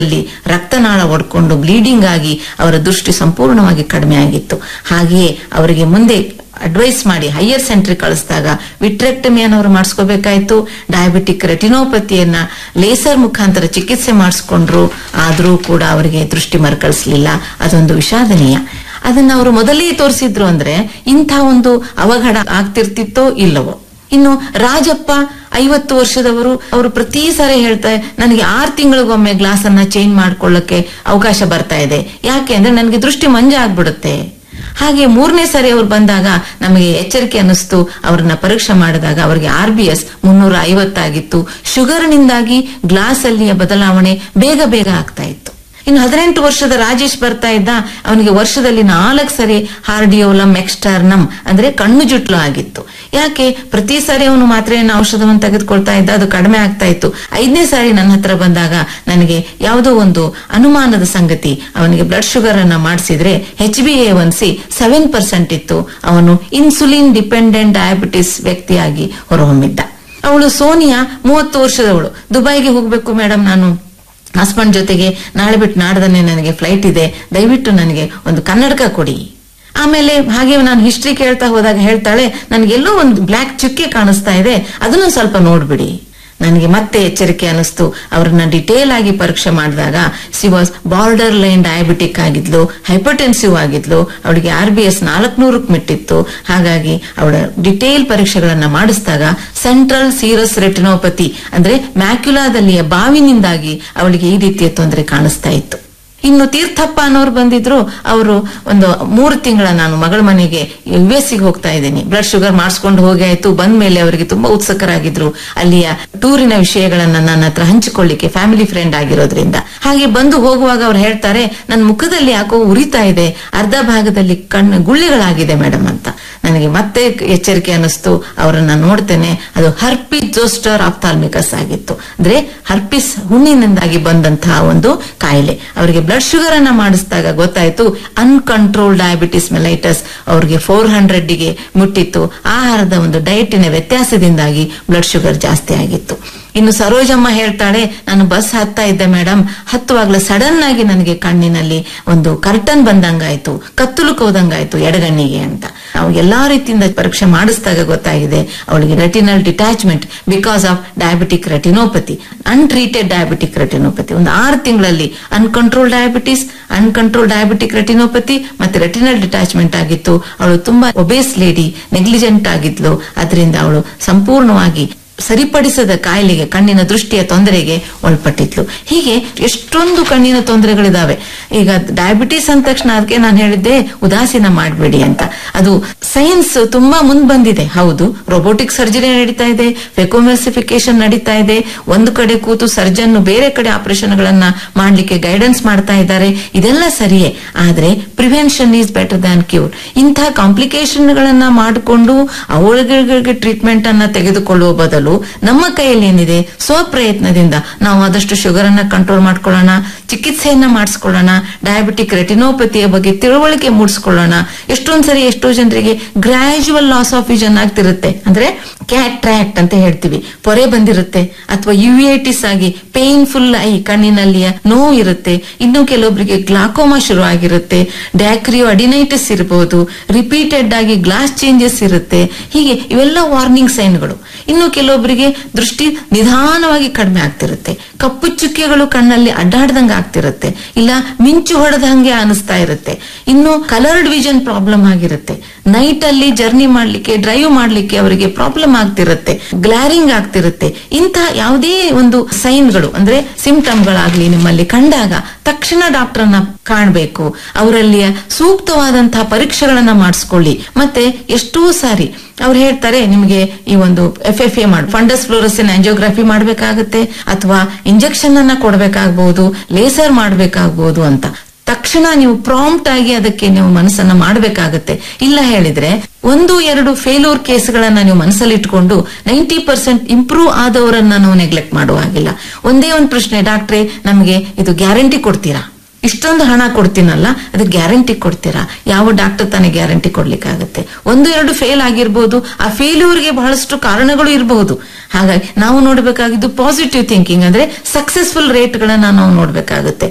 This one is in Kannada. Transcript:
ಅಲ್ಲಿ ರಕ್ತನಾಳ ಒಡ್ಕೊಂಡು ಬ್ಲೀಡಿಂಗ್ ಆಗಿ ಅವರ ದೃಷ್ಟಿ ಸಂಪೂರ್ಣವಾಗಿ ಕಡಿಮೆ ಆಗಿತ್ತು ಹಾಗೆಯೇ ಅವರಿಗೆ ಮುಂದೆ ಅಡ್ವೈಸ್ ಮಾಡಿ ಹೈಯರ್ ಸೆಂಟ್ರಿಗೆ ಕಳಿಸಿದಾಗ ವಿಟ್ರೆಕ್ಟಮಿಯನ್ನು ಅವರು ಮಾಡಿಸ್ಕೋಬೇಕಾಯ್ತು ಡಯಾಬಿಟಿಕ್ ರೆಟಿನೋಪತಿಯನ್ನ ಲೇಸರ್ ಮುಖಾಂತರ ಚಿಕಿತ್ಸೆ ಮಾಡಿಸ್ಕೊಂಡ್ರು ಆದರೂ ಕೂಡ ಅವರಿಗೆ ದೃಷ್ಟಿ ಮರುಕಳಿಸ್ಲಿಲ್ಲ ಅದೊಂದು ವಿಷಾದನೀಯ ಅದನ್ನ ಅವರು ಮೊದಲೇ ತೋರಿಸಿದ್ರು ಅಂದ್ರೆ ಇಂಥ ಒಂದು ಅವಘಡ ಆಗ್ತಿರ್ತಿತ್ತೋ ಇಲ್ಲವೋ ಇನ್ನು ರಾಜಪ್ಪ ಐವತ್ತು ವರ್ಷದವರು ಅವರು ಪ್ರತಿ ಸಾರಿ ಹೇಳ್ತಾರೆ ನನಗೆ ಆರು ತಿಂಗಳಿಗೊಮ್ಮೆ ಗ್ಲಾಸ್ ಅನ್ನ ಚೇಂಜ್ ಮಾಡ್ಕೊಳ್ಳಕ್ಕೆ ಅವಕಾಶ ಬರ್ತಾ ಇದೆ ಯಾಕೆ ಅಂದ್ರೆ ನನಗೆ ದೃಷ್ಟಿ ಮಂಜ ಆಗ್ಬಿಡುತ್ತೆ ಹಾಗೆ ಮೂರನೇ ಸಾರಿ ಅವ್ರು ಬಂದಾಗ ನಮಗೆ ಎಚ್ಚರಿಕೆ ಅನ್ನಿಸ್ತು ಅವ್ರನ್ನ ಪರೀಕ್ಷೆ ಮಾಡಿದಾಗ ಅವರಿಗೆ ಆರ್ ಬಿ ಎಸ್ ಮುನ್ನೂರ ಐವತ್ತಾಗಿತ್ತು ಶುಗರ್ನಿಂದಾಗಿ ಗ್ಲಾಸ್ ಅಲ್ಲಿಯ ಬದಲಾವಣೆ ಬೇಗ ಬೇಗ ಆಗ್ತಾ ಇತ್ತು ಇನ್ನು ಹದಿನೆಂಟು ವರ್ಷದ ರಾಜೇಶ್ ಬರ್ತಾ ಇದ್ದ ಅವನಿಗೆ ವರ್ಷದಲ್ಲಿ ನಾಲ್ಕು ಸರಿ ಹಾರ್ಡಿಯೋಲಮ್ ಎಕ್ಸ್ಟರ್ನಮ್ ಅಂದ್ರೆ ಕಣ್ಣು ಜುಟ್ಲು ಆಗಿತ್ತು ಯಾಕೆ ಪ್ರತಿ ಸಾರಿ ಅವನು ಮಾತ್ರೆಯನ್ನು ಔಷಧವನ್ನು ತೆಗೆದುಕೊಳ್ತಾ ಇದ್ದ ಅದು ಕಡಿಮೆ ಆಗ್ತಾ ಇತ್ತು ಐದನೇ ಸಾರಿ ನನ್ನ ಹತ್ರ ಬಂದಾಗ ನನಗೆ ಯಾವುದೋ ಒಂದು ಅನುಮಾನದ ಸಂಗತಿ ಅವನಿಗೆ ಬ್ಲಡ್ ಶುಗರ್ ಅನ್ನ ಮಾಡಿಸಿದ್ರೆ H B A one C seven percent ಇತ್ತು ಅವನು ಇನ್ಸುಲಿನ್ ಡಿಪೆಂಡೆಂಟ್ ಡಯಾಬಿಟಿಸ್ ವ್ಯಕ್ತಿಯಾಗಿ ಹೊರಹೊಮ್ಮಿದ್ದ ಅವಳು ಸೋನಿಯಾ ಮೂವತ್ತು ವರ್ಷದವಳು ದುಬೈಗೆ ಹೋಗ್ಬೇಕು ಮೇಡಮ್ ನಾನು ಹಸ್ಬೆಂಡ್ ಜೊತೆಗೆ ನಾಳೆ ಬಿಟ್ಟು ನಾಡ್ದನೆ ನನಗೆ ಫ್ಲೈಟ್ ಇದೆ ದಯವಿಟ್ಟು ನನಗೆ ಒಂದು ಕನ್ನಡಕ ಕೊಡಿ ಆಮೇಲೆ ಹಾಗೆ ನಾನು ಹಿಸ್ಟ್ರಿ ಕೇಳ್ತಾ ಹೋದಾಗ ಹೇಳ್ತಾಳೆ ನನಗೆಲ್ಲೋ ಒಂದು ಬ್ಲ್ಯಾಕ್ ಚುಕ್ಕೆ ಕಾಣಿಸ್ತಾ ಇದೆ ಅದನ್ನು ಸ್ವಲ್ಪ ನೋಡ್ಬಿಡಿ ನನಗೆ ಮತ್ತೆ ಎಚ್ಚರಿಕೆ ಅನಿಸ್ತು ಅವ್ರನ್ನ ಡಿಟೇಲ್ ಆಗಿ ಪರೀಕ್ಷೆ ಮಾಡಿದಾಗ she was borderline diabetic ಆಗಿದ್ಲು ಹೈಪರ್ಟೆನ್ಸಿವ್ ಆಗಿದ್ಲು ಅವಳಿಗೆ ಆರ್ ಬಿ ಎಸ್ ನಾಲ್ಕನೂರಕ್ಕೆ ಮಿಟ್ಟಿತ್ತು ಹಾಗಾಗಿ ಅವಳ ಡಿಟೇಲ್ ಪರೀಕ್ಷೆಗಳನ್ನ ಮಾಡಿಸಿದಾಗ ಸೆಂಟ್ರಲ್ ಸೀರಸ್ ರೆಟಿನೋಪತಿ ಅಂದ್ರೆ ಮ್ಯಾಕ್ಯುಲಾದಲ್ಲಿಯ ಬಾವಿನಿಂದಾಗಿ ಅವಳಿಗೆ ಈ ರೀತಿಯ ತೊಂದರೆ ಕಾಣಿಸ್ತಾ ಇತ್ತು ಇನ್ನು ತೀರ್ಥಪ್ಪ ಅನ್ನೋರು ಬಂದಿದ್ರು ಅವರು ಒಂದು ಮೂರು ತಿಂಗಳ ನಾನು ಮಗಳ ಮನೆಗೆ ಯು ಎಸ್ ಗೆ ಹೋಗ್ತಾ ಇದ್ದೀನಿ ಬ್ಲಡ್ ಶುಗರ್ ಮಾಡಿಸ್ಕೊಂಡು ಹೋಗಿ ಆಯ್ತು ಬಂದ ಮೇಲೆ ಅವರಿಗೆ ತುಂಬಾ ಉತ್ಸುಕರಾಗಿದ್ರು ಅಲ್ಲಿಯ ಟೂರಿನ ವಿಷಯಗಳನ್ನ ನನ್ನ ಹತ್ರ ಹಂಚಿಕೊಳ್ಳಿಕ್ಕೆ ಫ್ಯಾಮಿಲಿ ಫ್ರೆಂಡ್ ಆಗಿರೋದ್ರಿಂದ ಹಾಗೆ ಬಂದು ಹೋಗುವಾಗ ಅವ್ರು ಹೇಳ್ತಾರೆ ನನ್ನ ಮುಖದಲ್ಲಿ ಯಾಕೋ ಉರಿತಾ ಇದೆ ಅರ್ಧ ಭಾಗದಲ್ಲಿ ಕಣ್ಣು ಗುಳ್ಳೆಗಳಾಗಿದೆ ಮೇಡಮ್ ಅಂತ ನನಗೆ ಮತ್ತೆ ಎಚ್ಚರಿಕೆ ಅನ್ನಿಸ್ತು ಅವರನ್ನ ನೋಡ್ತೇನೆ ಅದು ಹರ್ಪಿ ಜೋಸ್ಟರ್ ಆಫ್ಥಾಲ್ಮಿಕಸ್ ಆಗಿತ್ತು ಅಂದ್ರೆ ಹರ್ಪಿಸ್ ಹುಣ್ಣಿನಿಂದಾಗಿ ಬಂದಂತಹ ಒಂದು ಕಾಯಿಲೆ ಅವರಿಗೆ ಬ್ಲಡ್ ಶುಗರ್ ಅನ್ನ ಮಾಡಿಸಿದಾಗ ಗೊತ್ತಾಯ್ತು ಅನ್ಕಂಟ್ರೋಲ್ ಡಯಾಬಿಟಿಸ್ ಮೆಲೈಟಸ್ ಅವ್ರಿಗೆ ಫೋರ್ ಹಂಡ್ರೆಡ್ ಗೆ ಮುಟ್ಟಿತ್ತು ಆಹಾರದ ಒಂದು ಡಯಟಿನ ವ್ಯತ್ಯಾಸದಿಂದಾಗಿ ಬ್ಲಡ್ ಶುಗರ್ ಜಾಸ್ತಿ ಆಗಿತ್ತು ಇನ್ನು ಸರೋಜಮ್ಮ ಹೇಳ್ತಾಳೆ ನಾನು ಬಸ್ ಹತ್ತಾ ಇದ್ದೆ ಮೇಡಮ್ ಹತ್ತುವಾಗ್ಲೇ ಸಡನ್ ಆಗಿ ನನಗೆ ಕಣ್ಣಿನಲ್ಲಿ ಒಂದು ಕರ್ಟನ್ ಬಂದಂಗಾಯ್ತು ಕತ್ತಲು ಹೋದಂಗಾಯ್ತು ಎಡಗಣ್ಣಿಗೆ ಅಂತ ನಾವು ಎಲ್ಲಾ ರೀತಿಯಿಂದ ಪರೀಕ್ಷೆ ಮಾಡಿಸಿದಾಗ ಗೊತ್ತಾಗಿದೆ ಅವಳಿಗೆ retinal detachment because of diabetic retinopathy untreated diabetic retinopathy ಒಂದು ಆರು ತಿಂಗಳಲ್ಲಿ uncontrol diabetes uncontrol diabetic retinopathy ಮತ್ತೆ ರೆಟಿನಲ್ ಡಿಟ್ಯಾಚ್ಮೆಂಟ್ ಆಗಿತ್ತು ಅವಳು ತುಂಬಾ ಒಬೇಸ್ ಲೇಡಿ ನೆಗ್ಲಿಜೆಂಟ್ ಆಗಿದ್ಲು ಅದರಿಂದ ಅವಳು ಸಂಪೂರ್ಣವಾಗಿ ಸರಿಪಡಿಸದ ಕಾಯಿಲೆಗೆ ಕಣ್ಣಿನ ದೃಷ್ಟಿಯ ತೊಂದರೆಗೆ ಒಳಪಟ್ಟಿದ್ಲು ಹೀಗೆ ಎಷ್ಟೊಂದು ಕಣ್ಣಿನ ತೊಂದರೆಗಳಿದಾವೆ ಈಗ ಡಯಾಬಿಟಿಸ್ ಅಂದ ತಕ್ಷಣ ಅದಕ್ಕೆ ನಾನು ಹೇಳಿದ್ದೆ ಉದಾಸೀನ ಮಾಡಬೇಡಿ ಅಂತ ಅದು ಸೈನ್ಸ್ ತುಂಬಾ ಮುಂದ್ ಬಂದಿದೆ ಹೌದು ರೋಬೋಟಿಕ್ ಸರ್ಜರಿ ನಡೀತಾ ಇದೆ ಫೆಕೋಮೆಸಿಫಿಕೇಶನ್ ನಡೀತಾ ಇದೆ ಒಂದು ಕಡೆ ಕೂತು ಸರ್ಜನ್ ಬೇರೆ ಕಡೆ ಆಪರೇಷನ್ ಗಳನ್ನ ಮಾಡ್ಲಿಕ್ಕೆ ಗೈಡೆನ್ಸ್ ಮಾಡ್ತಾ ಇದ್ದಾರೆ ಇದೆಲ್ಲ ಸರಿಯೇ ಆದ್ರೆ prevention is better than cure ಇಂಥ ಕಾಂಪ್ಲಿಕೇಶನ್ ಗಳನ್ನ ಮಾಡಿಕೊಂಡು ಅವುಗಳಿಗೆ ಟ್ರೀಟ್ಮೆಂಟ್ ಅನ್ನ ತೆಗೆದುಕೊಳ್ಳುವ ಬದಲು ನಮ್ಮ ಕೈಯಲ್ಲಿ ಏನಿದೆ ಸ್ವಪ್ರಯತ್ನದಿಂದ ನಾವು ಆದಷ್ಟು ಶುಗರ್ ಅನ್ನ ಕಂಟ್ರೋಲ್ ಮಾಡ್ಕೊಳ್ಳೋಣ ಚಿಕಿತ್ಸೆಯನ್ನ ಮಾಡಿಸ್ಕೊಳ್ಳೋಣ ಡಯಾಬಿಟಿಕ್ ರೆಟಿನೋಪತಿಯ ಬಗ್ಗೆ ತಿಳುವಳಿಕೆ ಮೂಡಿಸ್ಕೊಳ್ಳೋಣ ಎಷ್ಟೊಂದ್ ಸರಿ ಎಷ್ಟೋ ಜನರಿಗೆ ಗ್ರಾಜುವಲ್ ಲಾಸ್ ಆಫ್ ವಿಷನ್ ಆಗ್ತಿರುತ್ತೆ ಅಂದ್ರೆ ಕ್ಯಾಟ್ರಾಕ್ಟ್ ಅಂತ ಹೇಳ್ತೀವಿ ಪೊರೆ ಬಂದಿರುತ್ತೆ ಅಥವಾ ಯುವಿಐಟಿಸ್ ಆಗಿ ಪೇನ್ಫುಲ್ ಐ ಕಣ್ಣಿನಲ್ಲಿಯ ನೋವು ಇರುತ್ತೆ ಇನ್ನು ಕೆಲವೊಬ್ಬರಿಗೆ ಗ್ಲಾಕೋಮಾ ಶುರು ಆಗಿರುತ್ತೆ ಡ್ಯಾಕ್ರಿಯೋ ಅಡಿನೈಟಿಸ್ ಇರಬಹುದು ರಿಪೀಟೆಡ್ ಆಗಿ ಗ್ಲಾಸ್ ಚೇಂಜಸ್ ಇರುತ್ತೆ ಹೀಗೆ ಇವೆಲ್ಲ ವಾರ್ನಿಂಗ್ ಸೈನ್ಗಳು ಇನ್ನು ಕೆಲವೊಬ್ಬರಿಗೆ ದೃಷ್ಟಿ ನಿಧಾನವಾಗಿ ಕಡಿಮೆ ಆಗ್ತಿರುತ್ತೆ ಕಪ್ಪು ಚುಕ್ಕೆಗಳು ಕಣ್ಣಲ್ಲಿ ಅಡ್ಡಾಡ್ದಂಗೆ ಆಗ್ತಿರುತ್ತೆ ಇಲ್ಲ ಮಿಂಚು ಹೊಡೆದಂಗೆ ಅನಿಸ್ತಾ ಇರುತ್ತೆ ಇನ್ನು ಕಲರ್ಡ್ ವಿಷನ್ ಪ್ರಾಬ್ಲಮ್ ಆಗಿರುತ್ತೆ ನೈಟ್ ಅಲ್ಲಿ ಜರ್ನಿ ಮಾಡ್ಲಿಕ್ಕೆ ಡ್ರೈವ್ ಮಾಡ್ಲಿಕ್ಕೆ ಅವರಿಗೆ ಪ್ರಾಬ್ಲಮ್ ಆಗ್ತಿರುತ್ತೆ ಗ್ಲಾರಿಂಗ್ ಆಗ್ತಿರುತ್ತೆ ಇಂಥ ಯಾವುದೇ ಒಂದು ಸೈನ್ಗಳು ಅಂದ್ರೆ ಸಿಂಪ್ಟಮ್ಗಳಾಗ್ಲಿ ನಿಮ್ಮಲ್ಲಿ ಕಂಡಾಗ ತಕ್ಷಣ ಡಾಕ್ಟರ್ನ ಕಾಣಬೇಕು ಅವರಲ್ಲಿಯ ಸೂಕ್ತವಾದಂತಹ ಪರೀಕ್ಷೆಗಳನ್ನ ಮಾಡಿಸ್ಕೊಳ್ಳಿ ಮತ್ತೆ ಎಷ್ಟೋ ಸಾರಿ ಅವ್ರು ಹೇಳ್ತಾರೆ ನಿಮಗೆ ಈ ಒಂದು ಎಫ್ ಎಫ್ ಎ ಮಾಡಿ ಫಂಡಸ್ ಫ್ಲೋರಸಿನ್ ಆಂಜಿಯೋಗ್ರಫಿ ಮಾಡ್ಬೇಕಾಗತ್ತೆ ಅಥವಾ ಇಂಜೆಕ್ಷನ್ ಅನ್ನ ಕೊಡ್ಬೇಕಾಗ್ಬಹುದು ಲೇಸರ್ ಮಾಡ್ಬೇಕಾಗ್ಬಹುದು ಅಂತ ತಕ್ಷಣ ನೀವು ಪ್ರಾಂಪ್ಟ್ ಆಗಿ ಅದಕ್ಕೆ ನೀವು ಮನಸ್ಸನ್ನ ಮಾಡಬೇಕಾಗತ್ತೆ ಇಲ್ಲ ಹೇಳಿದ್ರೆ ಒಂದು ಎರಡು ಫೇಲ್ಯೂರ್ ಕೇಸ್ಗಳನ್ನ ನೀವು ಮನಸ್ಸಲ್ಲಿ ಇಟ್ಕೊಂಡು ನೈಂಟಿ ಪರ್ಸೆಂಟ್ ಇಂಪ್ರೂವ್ ಆದವರನ್ನ ನಾವು ನೆಗ್ಲೆಕ್ಟ್ ಮಾಡುವ ಹಾಗಿಲ್ಲ ಒಂದೇ ಒಂದು ಪ್ರಶ್ನೆ ಡಾಕ್ಟ್ರೆ ನಮಗೆ ಇದು ಗ್ಯಾರಂಟಿ ಕೊಡ್ತೀರಾ ಇಷ್ಟೊಂದು ಹಣ ಕೊಡ್ತೀನಲ್ಲ ಅದು ಗ್ಯಾರಂಟಿ ಕೊಡ್ತೀರಾ ಯಾವ ಡಾಕ್ಟರ್ ತಾನೇ ಗ್ಯಾರಂಟಿ ಕೊಡ್ಲಿಕ್ಕಾಗತ್ತೆ ಒಂದು ಎರಡು ಫೇಲ್ ಆಗಿರ್ಬೋದು ಆ ಫೇಲ್ಯೂರ್ಗೆ ಬಹಳಷ್ಟು ಕಾರಣಗಳು ಇರಬಹುದು ಹಾಗಾಗಿ ನಾವು ನೋಡ್ಬೇಕಾಗಿದ್ದು ಪಾಸಿಟಿವ್ ಥಿಂಕಿಂಗ್ ಅಂದ್ರೆ ಸಕ್ಸಸ್ಫುಲ್ ರೇಟ್ಗಳನ್ನ ನಾವು ನೋಡ್ಬೇಕಾಗುತ್ತೆ